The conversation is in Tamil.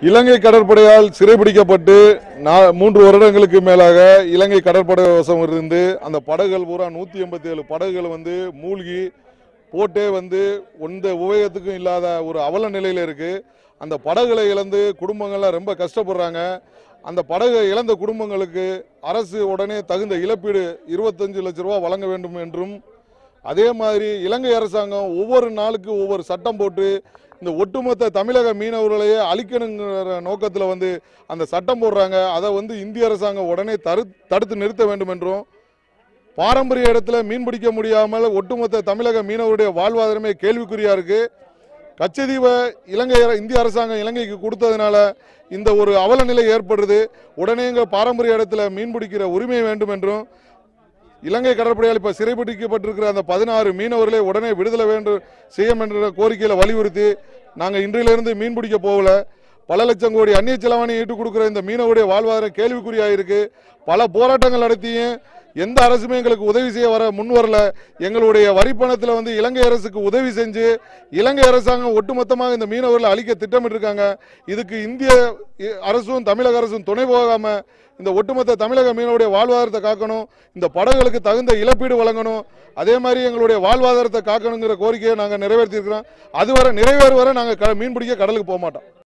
இலங்கை கடற்படையால் சிறைபிடிக்கப்பட்டு நா- மூன்று வருடங்களுக்கு மேலாக இலங்கை கடற்படை வசம் இருந்து அந்த படகுகள் பூரா நூற்றி எண்பத்தி ஏழு படகுகள் வந்து மூழ்கி போட்டே வந்து எந்த உபயோகத்துக்கும் இல்லாத ஒரு அவல நிலையில் இருக்கு அந்த படகுகளை இழந்து குடும்பங்கள்லாம் ரொம்ப கஷ்டப்படுறாங்க அந்த படகை இழந்த குடும்பங்களுக்கு அரசு உடனே தகுந்த இழப்பீடு இருபத்தஞ்சு லட்ச ரூபா வழங்க வேண்டும் என்றும் அதே மாதிரி இலங்கை அரசாங்கம் ஒவ்வொரு நாளுக்கு ஒவ்வொரு சட்டம் போட்டு இந்த ஒட்டுமொத்த தமிழக மீனவர்களையே அழிக்கணுங்கிற நோக்கத்தில் வந்து அந்த சட்டம் போடுறாங்க அதை வந்து இந்திய அரசாங்கம் உடனே தரு தடுத்து நிறுத்த வேண்டும் என்றும் பாரம்பரிய இடத்துல மீன் பிடிக்க முடியாமல் ஒட்டுமொத்த தமிழக மீனவருடைய வாழ்வாதாரமே கேள்விக்குறியா இருக்கு கச்சதீவை இலங்கை அர- இந்திய அரசாங்கம் இலங்கைக்கு கொடுத்ததுனால இந்த ஒரு அவல நிலை ஏற்படுது உடனே எங்க பாரம்பரிய இடத்துல மீன் பிடிக்கிற உரிமை வேண்டும் என்றும் இலங்கை கடற்படையால் இப்ப சிறைபிடிக்கப்பட்டிருக்கிற அந்த பதினாறு மீனவர்களை உடனே விடுதலை வேண்டும் செய்யும் என்ற கோரிக்கையில வலியுறுத்தி நாங்க இன்றிலிருந்து மீன் பிடிக்க போகல பல லட்சம் கோடி அந்நிய செலவாணி ஈட்டு கொடுக்கிற இந்த மீனவருடைய வாழ்வாதாரம் கேள்விக்குறியாயிருக்கு பல போராட்டங்கள் நடத்தியும் எந்த அரசுமே எங்களுக்கு உதவி செய்ய வர முன் வரல எங்களுடைய வரிப்பணத்தில் வந்து இலங்கை அரசுக்கு உதவி செஞ்சு இலங்கை அரசாங்கம் ஒட்டுமொத்தமாக இந்த மீனவர்களை அழிக்க திட்டமிட்டிருக்காங்க இதுக்கு இந்திய இ- அரசும் தமிழக அரசும் துணை போகாம இந்த ஒட்டுமொத்த தமிழக மீனவருடைய வாழ்வாதாரத்தை காக்கணும் இந்த படகுகளுக்கு தகுந்த இழப்பீடு வழங்கணும் அதே மாதிரி எங்களுடைய வாழ்வாதாரத்தை காக்கணுங்கிற கோரிக்கையை நாங்கள் நிறைவேற்றியிருக்கிறோம் அதுவரை நிறைவேறு வரை நாங்கள் மீன் பிடிக்க கடலுக்கு போக மாட்டோம்